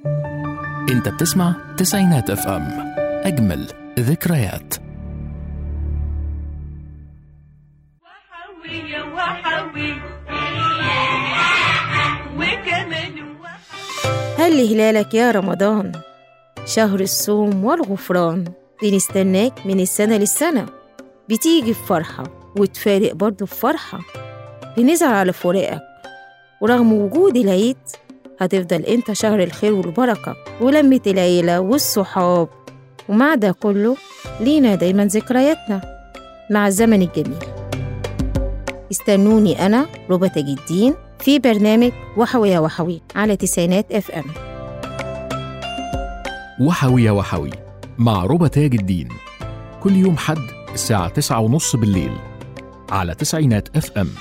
انت بتسمع تسعينات اف ام اجمل ذكريات وحوي يا وحوي وكمان هل هلالك يا رمضان شهر الصوم والغفران بنستناك من السنة للسنة بتيجي بفرحة وتفارق برضه بفرحة بنزعل على فراقك ورغم وجود العيد هتفضل انت شهر الخير والبركة ولمة العيلة والصحاب ومع ده كله لينا دايما ذكرياتنا مع الزمن الجميل استنوني أنا ربى تاج الدين في برنامج وحوي يا وحوي على تسعينات اف ام وحوي يا وحوي مع ربى تاج الدين كل يوم حد الساعة تسعة ونص بالليل على تسعينات اف ام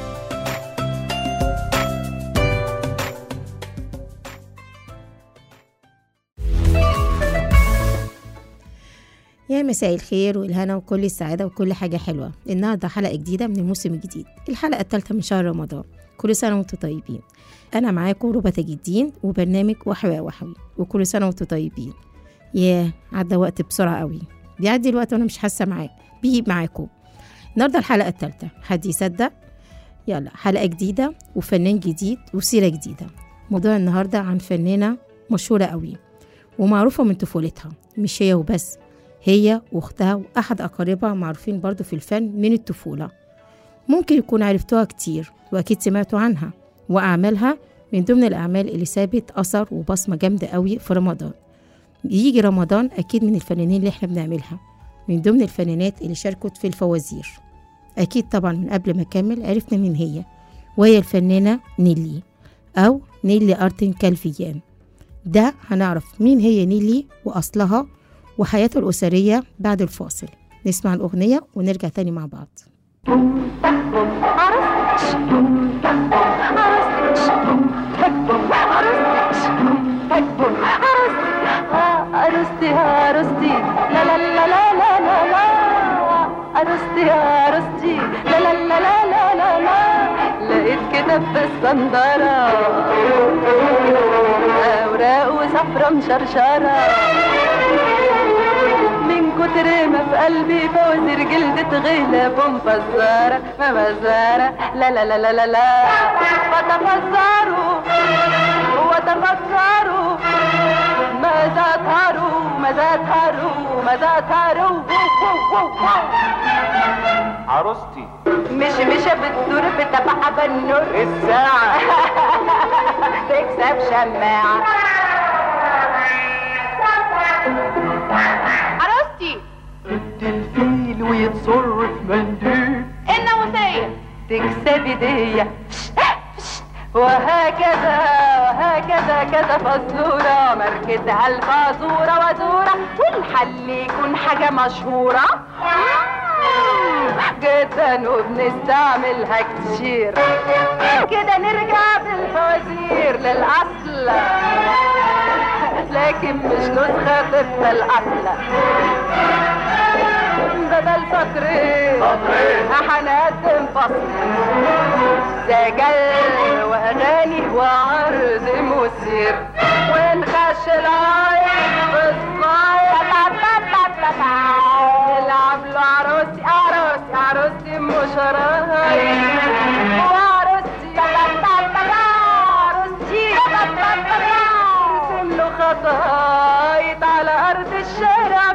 يا مساء الخير والهنا وكل السعادة وكل حاجة حلوة النهاردة حلقة جديدة من الموسم الجديد الحلقة الثالثة من شهر رمضان كل سنة وانتم طيبين أنا معاكم ربى تاج الدين وبرنامج وحوي يا وحوي وكل سنة وانتم طيبين ياه عدى وقت بسرعة قوي بيعدي الوقت وأنا مش حاسة معاه بيجيب معاكم النهاردة الحلقة الثالثة حد يصدق يلا حلقة جديدة وفنان جديد وسيرة جديدة موضوع النهاردة عن فنانة مشهورة قوي ومعروفة من طفولتها مش هي وبس هي واختها وأحد أقاربها معروفين برضو في الفن من الطفولة ممكن يكون عرفتوها كتير وأكيد سمعتوا عنها وأعمالها من ضمن الأعمال اللي سابت أثر وبصمة جامدة قوي في رمضان يجي رمضان أكيد من الفنانين اللي احنا بنعملها من ضمن الفنانات اللي شاركت في الفوازير أكيد طبعا من قبل ما أكمل عرفنا مين هي وهي الفنانة نيلي أو نيلي أرتن كالفيان ده هنعرف مين هي نيلي وأصلها وحياتها الأسرية بعد الفاصل نسمع الأغنية ونرجع تاني مع بعض عروستي عروستي لا لا لا لا لا لا لا عروستي عروستي لا لا لا لا لا لا لا لقيت كتاب في الصندارة أوراق وصفرة مشرشرة من كتر ما في قلبي فوزر جلدة غلب ومفزرة مفزرة لا لا لا لا لا لا فتفزروا وتفكروا ماذا تروا ماذا تروا ماذا تروا عروستي مش مش بتدور بتبع بالنور الساعة تكسب شماعة عروستي ادي الفيل ويتصر في منديل الناموسية تكسب ايديا وهكذا وهكذا كذا فزورة مركزها الفازورة وزورة والحل يكون حاجة مشهورة جدا وبنستعملها كتير كده نرجع بالفوازير للأصل لكن مش نسخة طبق الأصل بدل سطرين هنقدم فصل سجل واغاني وعرض مثير ونخش العين في الصايع نلعب له عروسي عروسي عروسي مش رايح وعروسي عروسي نرسم له خطايط على ارض الشارع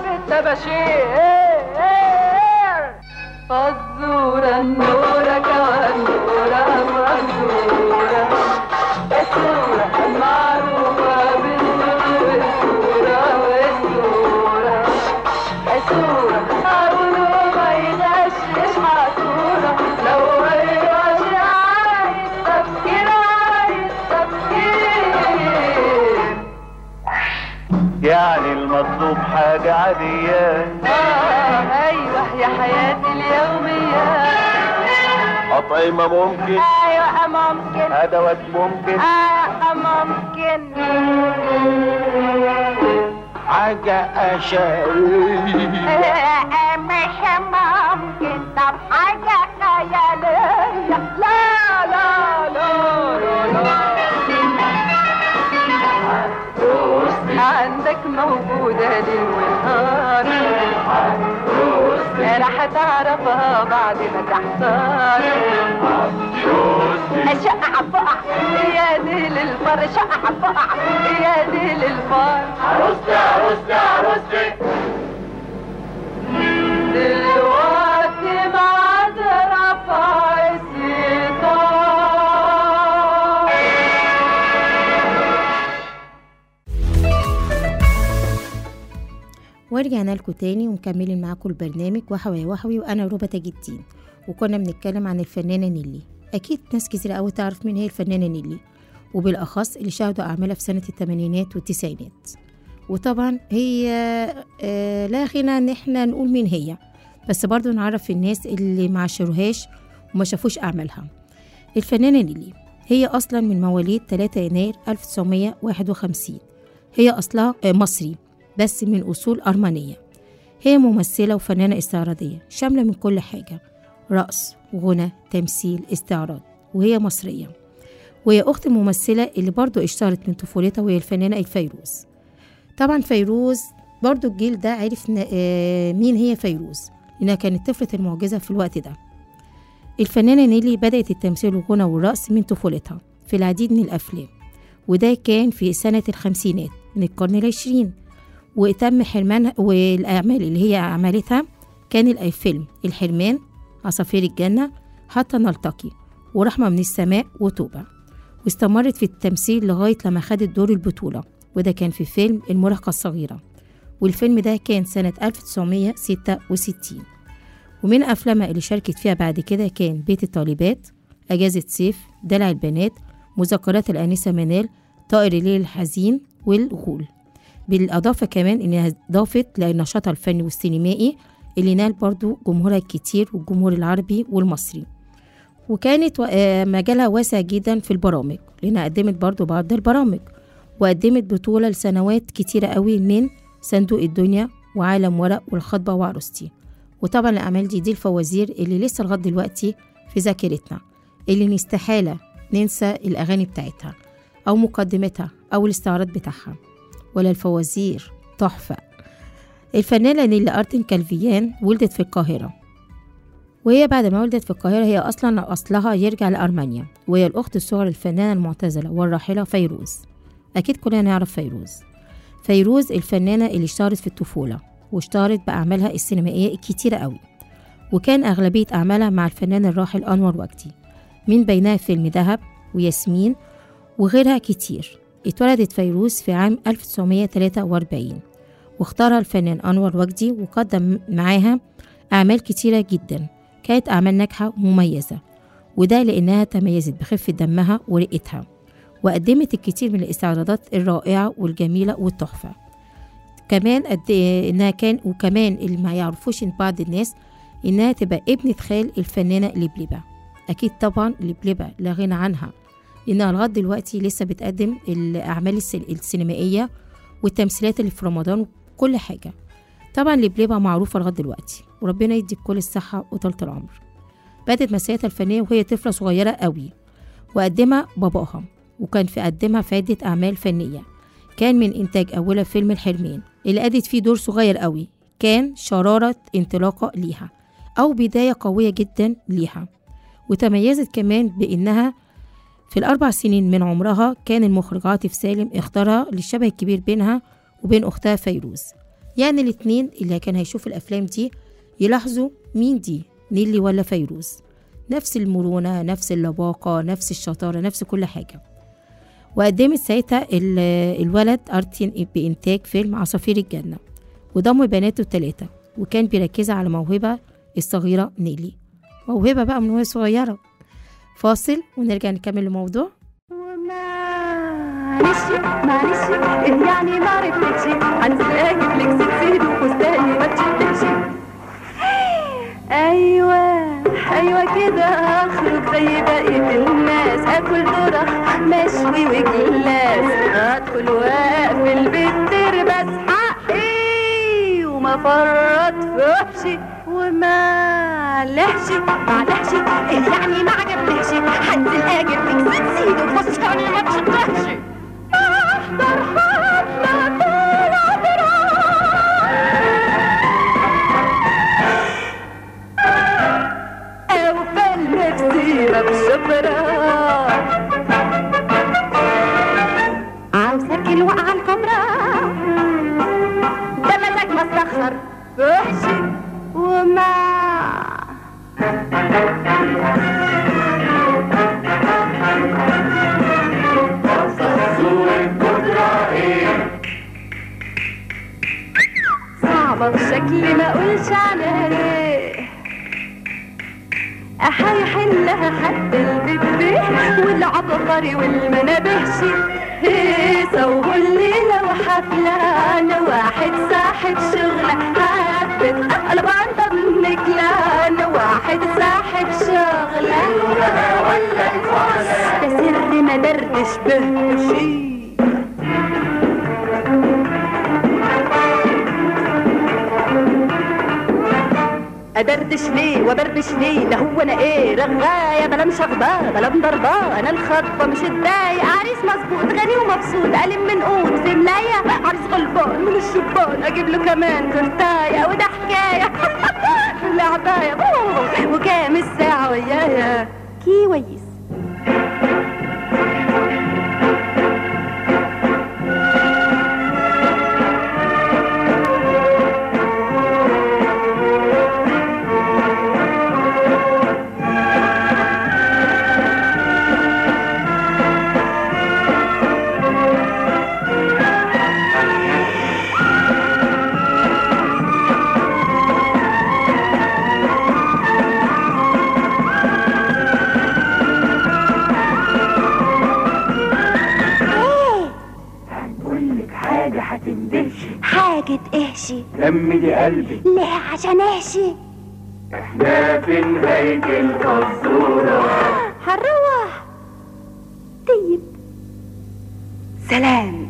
بالطباشير فزورة النورة كالنورة فزورة الصورة المعروفة بالنور الصورة والصورة الصورة قولوا ما يغشش عصورة لو هيغش عايز تفكير عايز تفكير يعني المطلوب حاجة عادية آه أيوة يا حياتي اليومية أطعمة ممكن أيوة ممكن أدوات ممكن آه ممكن حاجة أشعرية مش ممكن طب حاجة خيالية لا لا لا لا لا موجودة ليل ونهار راح تعرفها بعد ما تحتار شقع فقع يا ديل الفار شقع فقع يا ديل الفار عروستي عروستي عروستي دلوقتي بعد رفع الستار ورجعنا لكم تاني ومكملين معاكم البرنامج وحوي يا وحوي وانا روبا تاج الدين وكنا بنتكلم عن الفنانه نيلي اكيد ناس كتير قوي تعرف مين هي الفنانه نيلي وبالاخص اللي شاهدوا اعمالها في سنه الثمانينات والتسعينات وطبعا هي آه لا غنى ان احنا نقول مين هي بس برضو نعرف الناس اللي ما عاشروهاش وما شافوش اعمالها الفنانه نيلي هي اصلا من مواليد 3 يناير 1951 هي اصلها آه، مصري بس من أصول أرمنية هي ممثلة وفنانة استعراضية شاملة من كل حاجة رقص غنى تمثيل استعراض وهي مصرية وهي أخت الممثلة اللي برضو اشتهرت من طفولتها وهي الفنانة الفيروز طبعا فيروز برضو الجيل ده عرف ن- آه، مين هي فيروز لأنها كانت طفلة المعجزة في الوقت ده الفنانة نيلي بدأت التمثيل والغنى والرقص من طفولتها في العديد من الأفلام وده كان في سنة الخمسينات من القرن العشرين وتم حرمانها والأعمال اللي هي عملتها كان الفيلم الحرمان عصافير الجنة حتى نلتقي ورحمة من السماء وتوبة واستمرت في التمثيل لغاية لما خدت دور البطولة وده كان في فيلم المراهقة الصغيرة والفيلم ده كان سنة 1966 ومن أفلامها اللي شاركت فيها بعد كده كان بيت الطالبات أجازة صيف دلع البنات مذكرات الآنسة منال طائر الليل الحزين والغول بالإضافة كمان إنها ضافت لنشاطها الفني والسينمائي اللي نال برضو جمهورها الكتير والجمهور العربي والمصري وكانت و- آه مجالها واسع جدا في البرامج لأنها قدمت برضو بعض البرامج وقدمت بطولة لسنوات كتيرة قوي من صندوق الدنيا وعالم ورق والخطبة وعروستي وطبعا الأعمال دي دي الفوازير اللي لسه لغاية دلوقتي في ذاكرتنا اللي نستحالة ننسى الأغاني بتاعتها أو مقدمتها أو الاستعراض بتاعها ولا الفوازير تحفة الفنانة نيلي أرتن كالفيان ولدت في القاهرة وهي بعد ما ولدت في القاهرة هي أصلا أصلها يرجع لأرمينيا وهي الأخت الصغرى للفنانة المعتزلة والراحلة فيروز أكيد كلنا نعرف فيروز فيروز الفنانة اللي اشتهرت في الطفولة واشتهرت بأعمالها السينمائية الكتيرة قوي وكان أغلبية أعمالها مع الفنان الراحل أنور وجدي من بينها فيلم دهب وياسمين وغيرها كتير اتولدت فيروز في عام 1943 واختارها الفنان أنور وجدي وقدم معاها أعمال كتيرة جدا كانت أعمال ناجحة ومميزة وده لأنها تميزت بخفة دمها ورقتها وقدمت الكثير من الاستعراضات الرائعة والجميلة والتحفة كمان قد إنها كان وكمان اللي ما يعرفوش إن بعض الناس إنها تبقى ابنة خال الفنانة لبلبة أكيد طبعا لبلبة لا غنى عنها لأنها لغاية دلوقتي لسه بتقدم الأعمال السل- السينمائية والتمثيلات اللي في رمضان وكل حاجة طبعا لبلبة معروفة لغاية دلوقتي وربنا يديك كل الصحة وطولة العمر بدت مسيرتها الفنية وهي طفلة صغيرة قوي وقدمها باباها وكان في قدمها في عدة أعمال فنية كان من إنتاج أولها فيلم الحرمان اللي أدت فيه دور صغير قوي كان شرارة انطلاقة ليها أو بداية قوية جدا ليها وتميزت كمان بإنها في الأربع سنين من عمرها كان المخرج عاطف سالم اختارها للشبه الكبير بينها وبين أختها فيروز يعني الاتنين اللي كان هيشوف الأفلام دي يلاحظوا مين دي نيلي ولا فيروز نفس المرونة نفس اللباقة نفس الشطارة نفس كل حاجة وقدمت ساعتها ال- الولد أرتين بإنتاج فيلم عصافير الجنة وضم بناته التلاتة وكان بيركز على موهبة الصغيرة نيلي موهبة بقى من وهي صغيرة فاصل ونرجع نكمل الموضوع معلش معلش إيه يعني ما عرفتش هنزل اجيب لك ست وفستاني ما تشتكش ايوه ايوه كده اخرج زي بقية الناس اكل ذرة مشوي وجلاس ادخل واقفل بالدير بس حقي وما فرط فحشي وما لحش ما لحش إيه يعني ما عجبتكش هنزل اجيب لك ست سيد وفستاني ما تشتكش احضر حفلة طلع شكلي ما اقولش عليه هيحلها حد البيبي والعبقري والمنابهشي هيصة والليلة وحفلة أنا واحد صاحب شغلة حبت أنا بعضب منك لا أنا واحد صاحب شغلة ده سر ما دردش به شي ادردش ليه وبربش ليه ده هو انا ايه رغايه بلا مشغباه بلا مضرباه انا الخطبه مش الدايق عريس مظبوط غني ومبسوط قلم من قوت في ملايه عريس غلبان من الشبان اجيب له كمان كرتايه وده حكايه لعبايه وكام الساعه ويايا كويس هنقولك حاجة هتندهشي حاجة اهشي جمدي قلبي ليه عشان اهشي احنا في نهاية الفزورة هنروح طيب سلام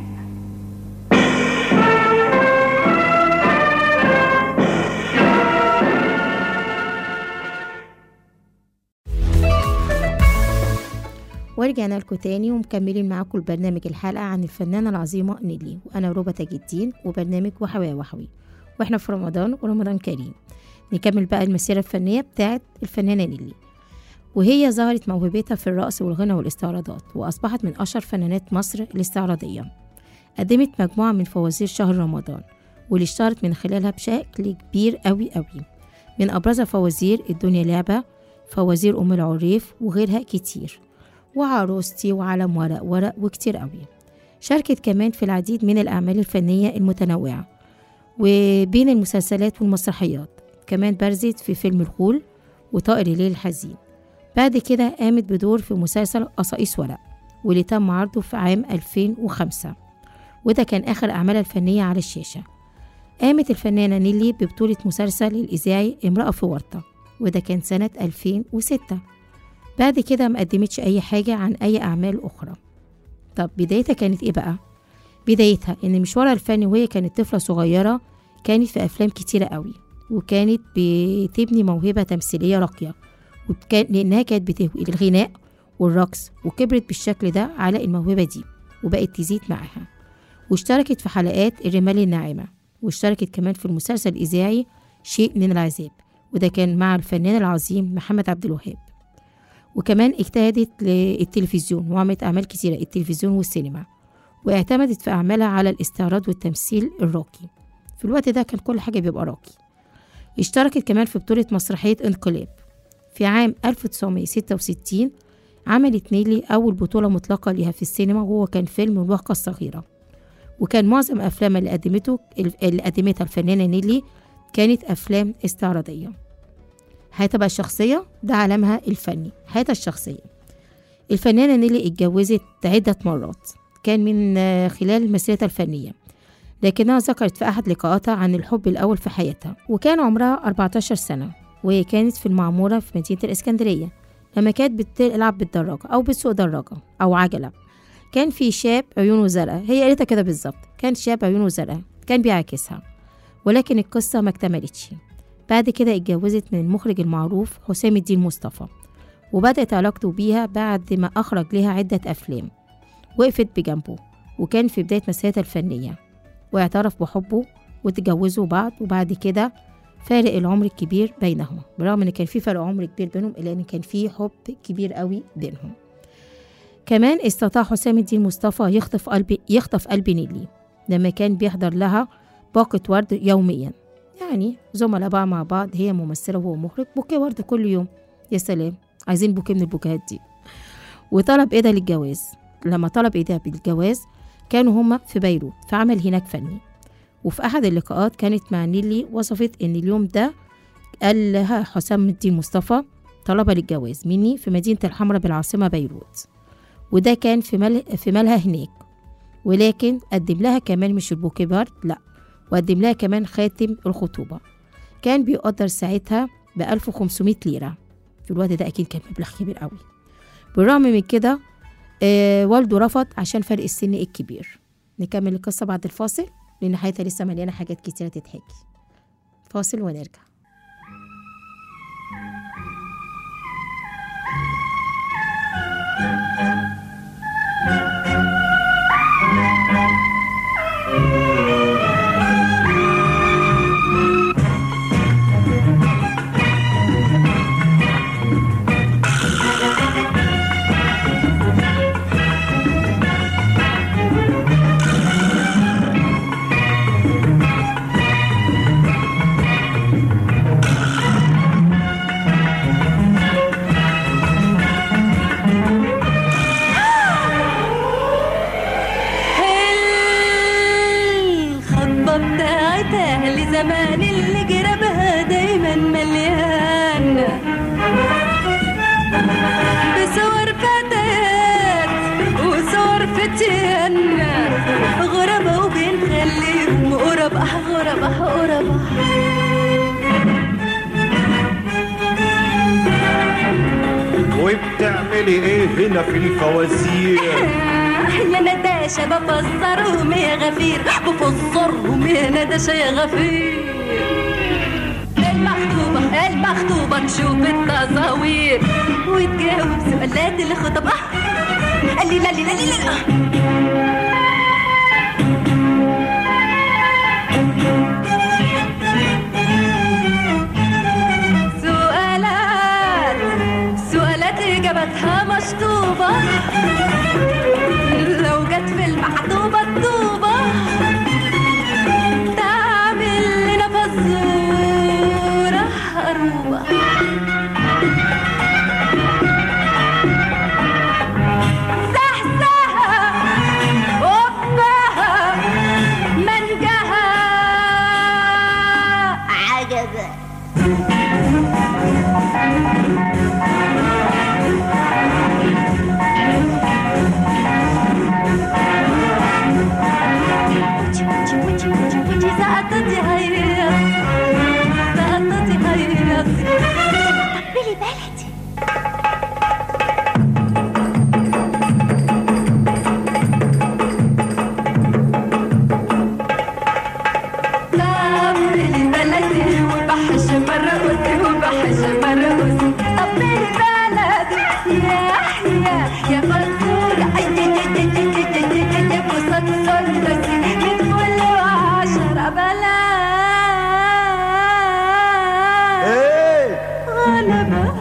ورجعنا لكم تاني ومكملين معاكم البرنامج الحلقة عن الفنانة العظيمة نيلي وأنا روبة تاج الدين وبرنامج وحوي وحوي وإحنا في رمضان ورمضان كريم نكمل بقى المسيرة الفنية بتاعت الفنانة نيلي وهي ظهرت موهبتها في الرقص والغنى والاستعراضات وأصبحت من أشهر فنانات مصر الاستعراضية قدمت مجموعة من فوازير شهر رمضان واللي اشتهرت من خلالها بشكل كبير قوي قوي من أبرزها فوازير الدنيا لعبة فوازير أم العريف وغيرها كتير وعروستي وعلم ورق ورق وكتير قوي شاركت كمان في العديد من الأعمال الفنية المتنوعة وبين المسلسلات والمسرحيات كمان برزت في فيلم الغول وطائر الليل الحزين بعد كده قامت بدور في مسلسل قصائص ورق واللي تم عرضه في عام 2005 وده كان آخر أعمالها الفنية على الشاشة قامت الفنانة نيلي ببطولة مسلسل الإذاعي امرأة في ورطة وده كان سنة 2006 بعد كده ما قدمتش أي حاجة عن أي أعمال أخرى طب بدايتها كانت إيه بقى؟ بدايتها إن مشوارها الفني وهي كانت طفلة صغيرة كانت في أفلام كتيرة قوي وكانت بتبني موهبة تمثيلية راقية وكان لأنها كانت بتهوي الغناء والرقص وكبرت بالشكل ده على الموهبة دي وبقت تزيد معاها واشتركت في حلقات الرمال الناعمة واشتركت كمان في المسلسل الإذاعي شيء من العذاب وده كان مع الفنان العظيم محمد عبد الوهاب وكمان اجتهدت للتلفزيون وعملت أعمال كتيرة التلفزيون والسينما واعتمدت في أعمالها على الاستعراض والتمثيل الراقي في الوقت ده كان كل حاجة بيبقى راقي اشتركت كمان في بطولة مسرحية انقلاب في عام 1966 عملت نيلي أول بطولة مطلقة ليها في السينما وهو كان فيلم الوهقة الصغيرة وكان معظم أفلام اللي قدمته اللي قدمتها الفنانة نيلي كانت أفلام استعراضية حياتها بقى الشخصية ده عالمها الفني حياتها الشخصية الفنانة نيلي اتجوزت عدة مرات كان من آه، خلال مسيرتها الفنية لكنها ذكرت في أحد لقاءاتها عن الحب الأول في حياتها وكان عمرها 14 سنة وهي كانت في المعمورة في مدينة الإسكندرية لما كانت بتلعب بالدراجة أو بتسوق دراجة أو عجلة كان في شاب عيونه زرقاء هي قالتها كده بالظبط كان شاب عيونه زرقاء كان بيعاكسها ولكن القصة ما اكتملتش بعد كده اتجوزت من المخرج المعروف حسام الدين مصطفى وبدأت علاقته بيها بعد ما أخرج لها عدة أفلام وقفت بجنبه وكان في بداية مسيرتها الفنية واعترف بحبه وتجوزوا بعض وبعد كده فارق العمر الكبير بينهما برغم ان كان في فرق عمر كبير بينهم الا ان كان في حب كبير قوي بينهم كمان استطاع حسام الدين مصطفى يخطف قلب يخطف قلب نيلي لما كان بيحضر لها باقة ورد يوميا يعني زملاء بقى مع بعض هي ممثلة وهو مخرج بوكيه ورد كل يوم يا سلام عايزين بوكيه من البوكيهات دي وطلب ايدها للجواز لما طلب ايدها بالجواز كانوا هما في بيروت في عمل هناك فني وفي أحد اللقاءات كانت مع نيلي وصفت إن اليوم ده قال لها حسام الدين مصطفى طلبها للجواز مني في مدينة الحمراء بالعاصمة بيروت وده كان في, مل... في مالها هناك ولكن قدم لها كمان مش البوكيه بارد لا وقدم لها كمان خاتم الخطوبة كان بيقدر ساعتها ب 1500 ليرة في الوقت ده أكيد كان مبلغ كبير قوي بالرغم من كده آه والده رفض عشان فرق السن الكبير نكمل القصة بعد الفاصل لأن حياتها لسه مليانة حاجات كتيرة تتحكي فاصل ونرجع الخطبة بتاعت أهل زمان اللي جربها دايما مليان بصور فتيات وصور فتيان غربة وبنخليهم غربة غربة غربة وبتعملي ايه هنا في الفوازير يا نداشة بفسرهم يا غفير بفسرهم يا نداشة يا غفير المخطوبة المخطوبة تشوف التصاوير وتجاوب سؤالات الخطب آه قال لي لا لي لا لي لا سؤالات سؤالات إجابتها مشطوبة لو جت في المحطوبة الطوبة تعمل لنا فزورة قروبة زحزحة قبها منجها عجبة سقطتي هيا سقطتي هيا بلي بلدي بلي بلدي وبحش مرقصي وبحش مرقصي طب بلي بلدي يا يا يا فزورة يا بوسط سندسي من كل عشرة بلا ايه غلبة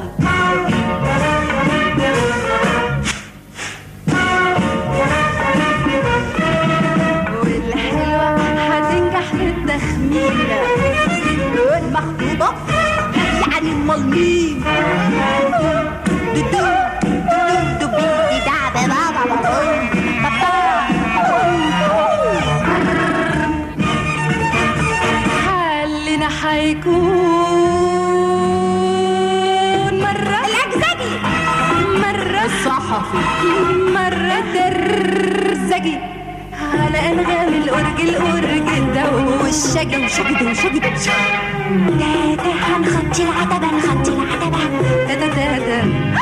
والحلوة هتنجح بالتخمينة والمخطوبة يعني امال مين دودو دودو دوبي دعبة بابا بابا حلنا حيكون مرة العجزجي مرة الصحفي مرة الدرزجي على أنغام الأورج الأورج ده والشجا وشجد وشجد ده ده هنخطي العتبة نخطي العتبة ده ده ده ده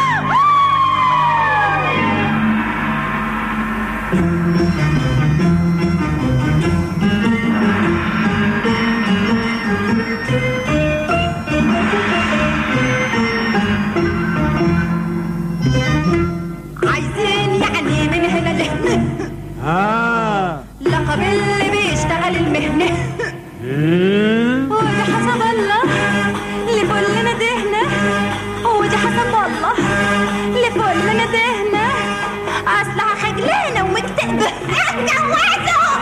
عايزين يعني من هنا لهنا ها لقب اللي بيشتغل المهنة ودي حسب الله لكلنا دهنة ودي حسب الله لكلنا دهنة أصلها خجلانة ومكتئبة اتجوزوا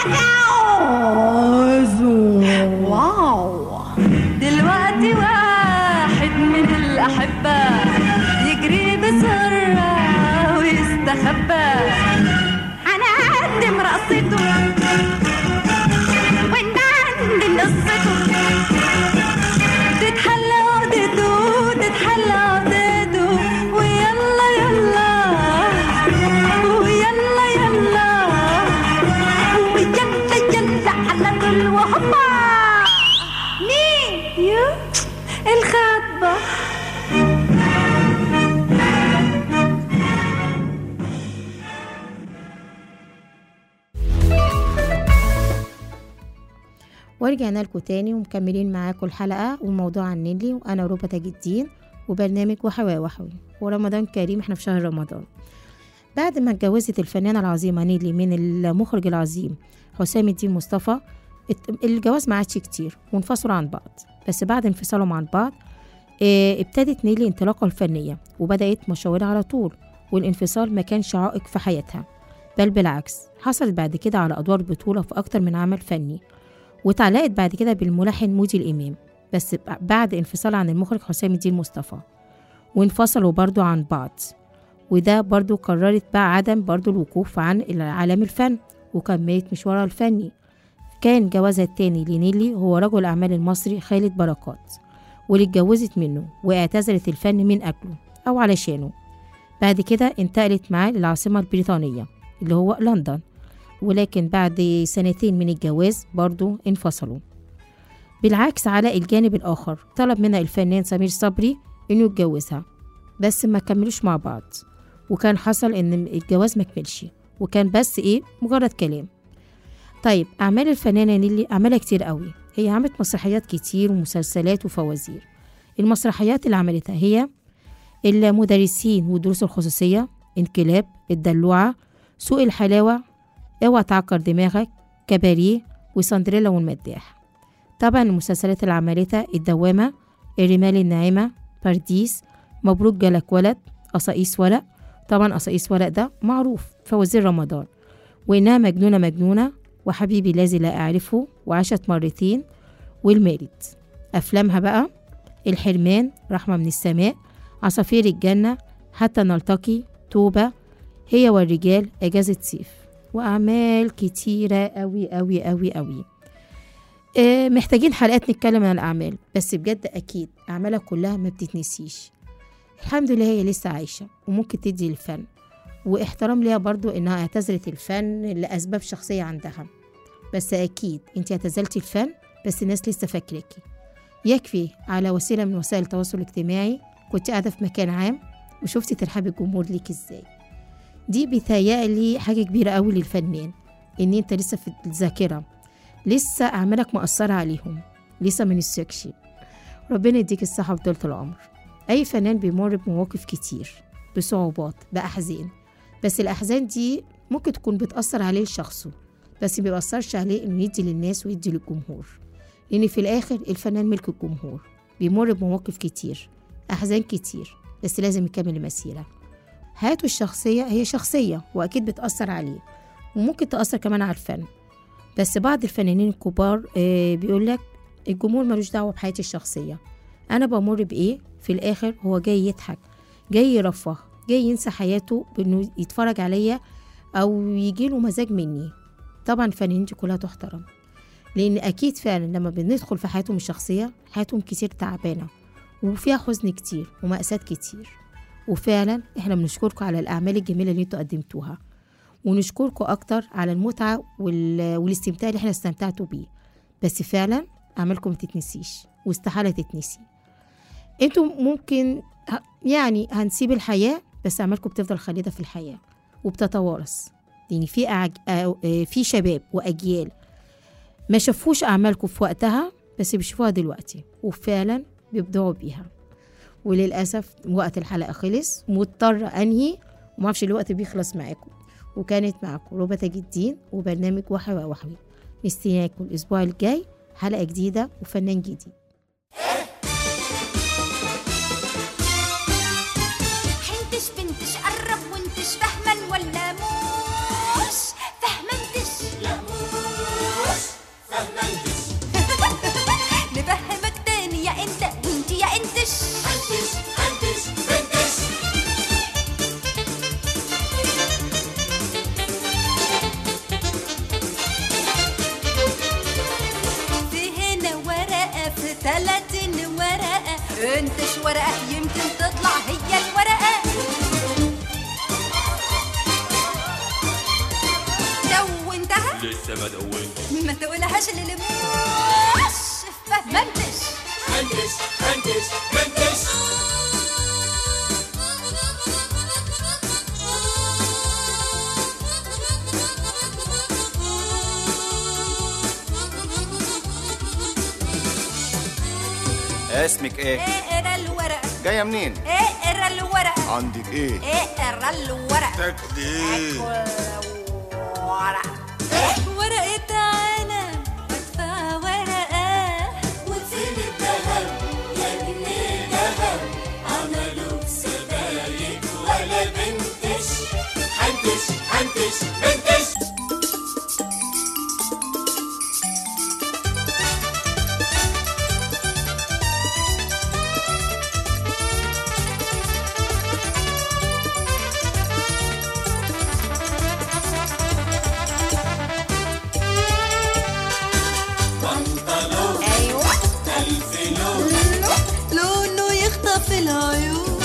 اتجوزوا واو دلوقتي واحد من الأحبة يجري بسرعة ويستخبى هنقدم رقصته وانت قصته تتحلى عقدته تتحلى عقدته ويلا يلا ويلا يلا ويلا يلا على كل وهوبا مين يو الخطبة ورجعنا لكم تاني ومكملين معاكم الحلقة والموضوع عن نيلي وأنا روبا تاج الدين وبرنامج وحوي وحوي ورمضان كريم احنا في شهر رمضان بعد ما اتجوزت الفنانة العظيمة نيلي من المخرج العظيم حسام الدين مصطفى ات- الجواز ما عادش كتير وانفصلوا عن بعض بس بعد انفصالهم عن بعض اه، ابتدت نيلي انطلاقها الفنية وبدأت مشاورها على طول والانفصال ما كانش عائق في حياتها بل بالعكس حصلت بعد كده على أدوار بطولة في أكتر من عمل فني واتعلقت بعد كده بالملحن مودي الإمام بس ب- بعد انفصال عن المخرج حسام الدين مصطفى وانفصلوا برضو عن بعض وده برضو قررت بقى عدم برضو الوقوف عن عالم الفن وكملت مشوارها الفني كان جوازها التاني لنيلي هو رجل الأعمال المصري خالد بركات واللي اتجوزت منه واعتزلت الفن من أجله أو علشانه بعد كده انتقلت معاه للعاصمة البريطانية اللي هو لندن ولكن بعد سنتين من الجواز برضو انفصلوا بالعكس على الجانب الآخر طلب منها الفنان سمير صبري إنه يتجوزها بس ما كملوش مع بعض وكان حصل إن الجواز ما كملش وكان بس إيه مجرد كلام طيب أعمال الفنانة نيلي أعمالها كتير قوي هي عملت مسرحيات كتير ومسلسلات وفوازير المسرحيات اللي عملتها هي المدرسين والدروس الخصوصية انقلاب الدلوعة سوق الحلاوة اوعى تعكر دماغك كباريه وسندريلا والمداح طبعا المسلسلات اللي عملتها الدوامة الرمال الناعمة برديس مبروك جالك ولد قصاقيس ورق طبعا قصاقيس ورق ده معروف فوازير رمضان وإنها مجنونة مجنونة وحبيبي الذي لا أعرفه وعاشت مرتين والمارد أفلامها بقى الحرمان رحمة من السماء عصافير الجنة حتى نلتقي توبة هي والرجال إجازة صيف وأعمال كتيرة أوي أوي أوي أوي آه، محتاجين حلقات نتكلم عن الأعمال بس بجد أكيد أعمالها كلها ما بتتنسيش الحمد لله هي لسه عايشة وممكن تدي الفن واحترام ليها برضو إنها اعتزلت الفن لأسباب شخصية عندها بس أكيد أنت اعتزلتي الفن بس الناس لسه فاكراكي يكفي على وسيلة من وسائل التواصل الاجتماعي كنت قاعدة في مكان عام وشفتي ترحاب الجمهور ليك ازاي دي بيتهيألي حاجة كبيرة قوي للفنان إن أنت لسه في الذاكرة لسه أعمالك مأثرة عليهم لسه من السكشي ربنا يديك الصحة وطولة العمر أي فنان بيمر بمواقف كتير بصعوبات بأحزان بس الأحزان دي ممكن تكون بتأثر عليه لشخصه بس مبيأثرش عليه إنه يدي للناس ويدي للجمهور لأن في الآخر الفنان ملك الجمهور بيمر بمواقف كتير أحزان كتير بس لازم يكمل المسيرة حياته الشخصية هي شخصية وأكيد بتأثر عليه وممكن تأثر كمان على الفن بس بعض الفنانين الكبار آه، بيقول لك الجمهور ملوش دعوة بحياتي الشخصية أنا بمر بإيه في الآخر هو جاي يضحك جاي يرفه جاي ينسى حياته بإنه يتفرج عليا أو يجيله مزاج مني طبعا الفنانين دي كلها تحترم لأن أكيد فعلا لما بندخل في حياتهم الشخصية حياتهم كتير تعبانة وفيها حزن كتير ومأساة كتير وفعلا احنا بنشكركم على الأعمال الجميلة اللي انتوا قدمتوها ونشكركم أكتر على المتعة وال... والاستمتاع اللي احنا استمتعتوا بيه بس فعلا أعمالكم متتنسيش واستحالة تتنسي انتوا ممكن ه- يعني هنسيب الحياة بس أعمالكم بتفضل خالدة في الحياة وبتتوارث يعني في أعج... آه، آه، في شباب وأجيال ما شافوش أعمالكم في وقتها بس بيشوفوها دلوقتي وفعلا بيبدعوا بيها وللأسف وقت الحلقة خلص مضطرة أنهي ومعرفش الوقت بيخلص معاكم وكانت معاكم روبة تاج الدين وبرنامج وحوي وحوي مستنياكم الأسبوع الجاي حلقة جديدة وفنان جديد حنتش بنتش قرب وانتش فهمان ولا موش فهمنتش لا موش فهمنتش نفهمك تاني يا انت وانت يا انتش انتش انتش بنتش في هنا لسه ما دونتش ما تقولهاش اللي لموش فهمتش فنتش فنتش فنتش اسمك ايه؟ اقرا الورقة جاية منين؟ اقرا الورقة عندك ايه؟ اقرا الورقة تاكد ايه؟ ورقة ورقة عنب بدفع ورقة وفين الذهب يا جنيه ذهب عملوا سبايك ولا بنتش حنتش حنتش فنتش ايوه لونه يخطف العيون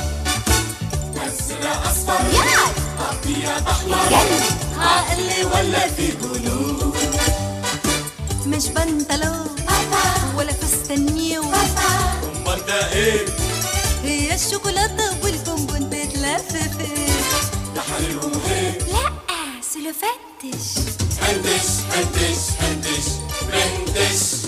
ازرق اصفر ابيض احمر عقل ولا في جنون مش بنطلون ولا فستانيو امال ده ايه هي الشوكولاته والبونبون تتلف فيه ده حرير وغير لا سلوفتش فنتش فنتش فنتش فنتش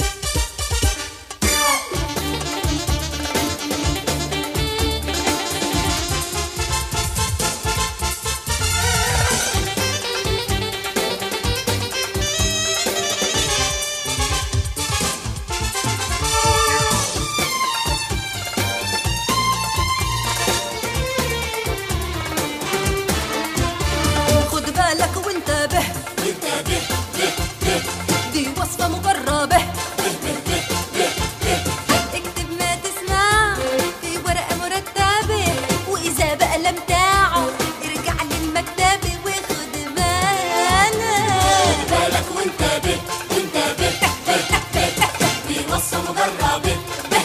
خد بالك وانتبه دي وصفة مجربة اكتب ما تسمع في ورقة مرتبة وإذا بقى لم تعد ارجع للمكتب وخد بالك بالك وانتبه وانتبه دي وصفة مجربة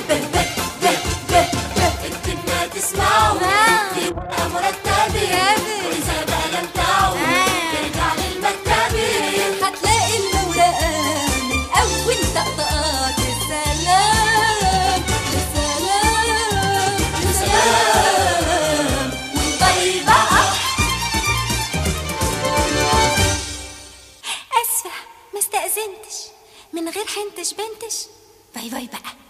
اكتب ما تسمعه في ورقة مرتبة وإذا بقى لم تعد ارجع للمكتب هتلاقي الورقة من أول طقطقات السلام السلام السلام والباقي بقى أسفة ما استأذنتش من غير حنتش بنتش باي باي بقى